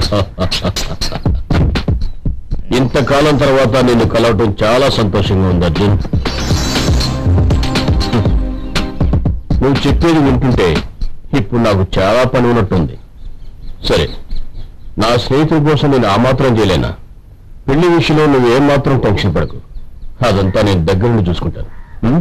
ఇంతకాలం తర్వాత నిన్ను కలవటం చాలా సంతోషంగా ఉంది అర్జున్ నువ్వు చెప్పేది వింటుంటే ఇప్పుడు నాకు చాలా పని ఉన్నట్టుంది సరే నా స్నేహితుడి కోసం నేను ఆ మాత్రం చేయలేనా పెళ్లి విషయంలో నువ్వు ఏం మాత్రం టెన్షన్ పడకు అదంతా నేను దగ్గర నుండి చూసుకుంటాను ఉం?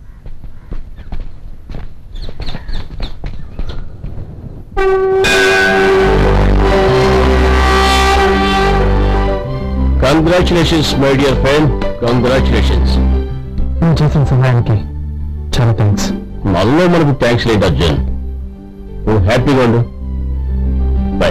Congratulations my dear friend congratulations నువ్వు చేసిన సహాయానికి చాలా థ్యాంక్స్ మనలో మనకు థ్యాంక్స్ లేదు అర్జున్ నువ్వు హ్యాపీగా ఉండు బాయ్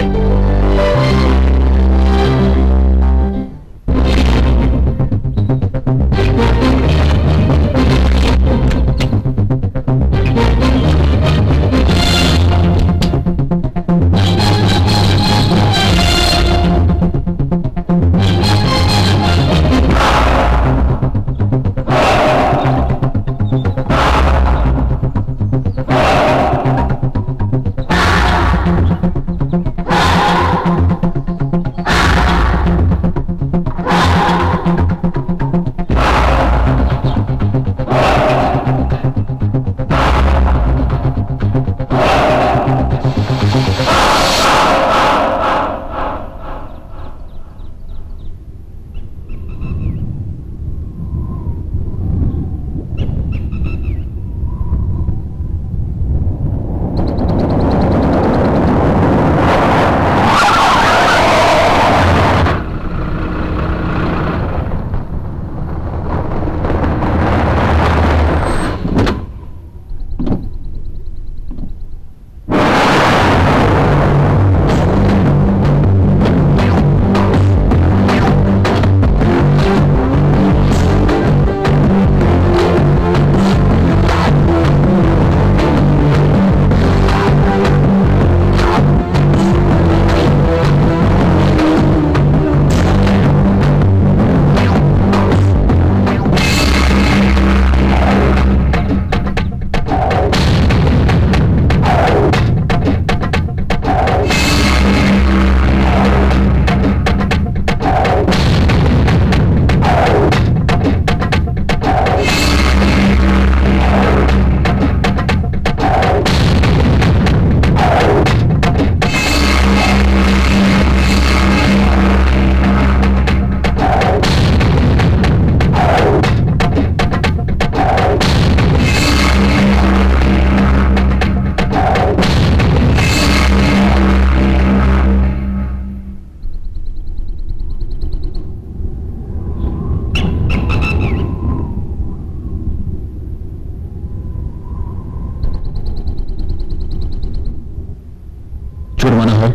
చూడు మనోహర్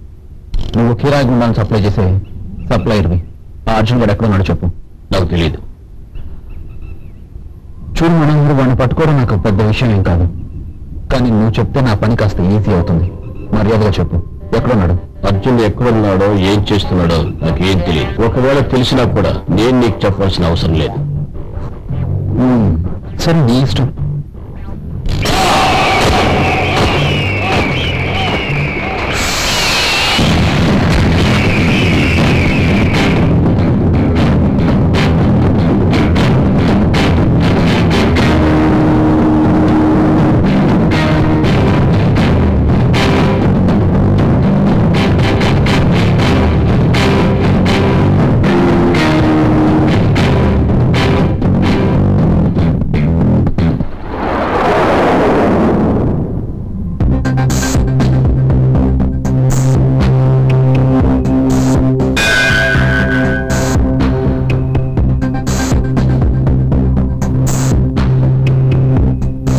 నువ్వు కిరాయి గుండాన్ని సప్లై చేసే సప్లైర్వి ఆ అర్జున్ గడు ఎక్కడ ఉన్నాడో చెప్పు నాకు తెలియదు చూడు మనోహర్ వాడిని పట్టుకోవడం నాకు పెద్ద విషయం ఏం కాదు కానీ నువ్వు చెప్తే నా పని కాస్త ఈజీ అవుతుంది మర్యాదగా చెప్పు ఎక్కడున్నాడు అర్జున్ ఎక్కడున్నాడో ఏం చేస్తున్నాడో నాకేం తెలియదు ఒకవేళ తెలిసినా కూడా నేను నీకు చెప్పాల్సిన అవసరం లేదు మ్మ్. సరే నీ ఇష్టం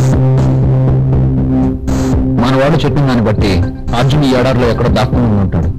మనవాడు చెప్పిన దాన్ని బట్టి అర్జున్ ఈ ఏడాదిలో ఎక్కడో దాక్కుని ఉంటాడు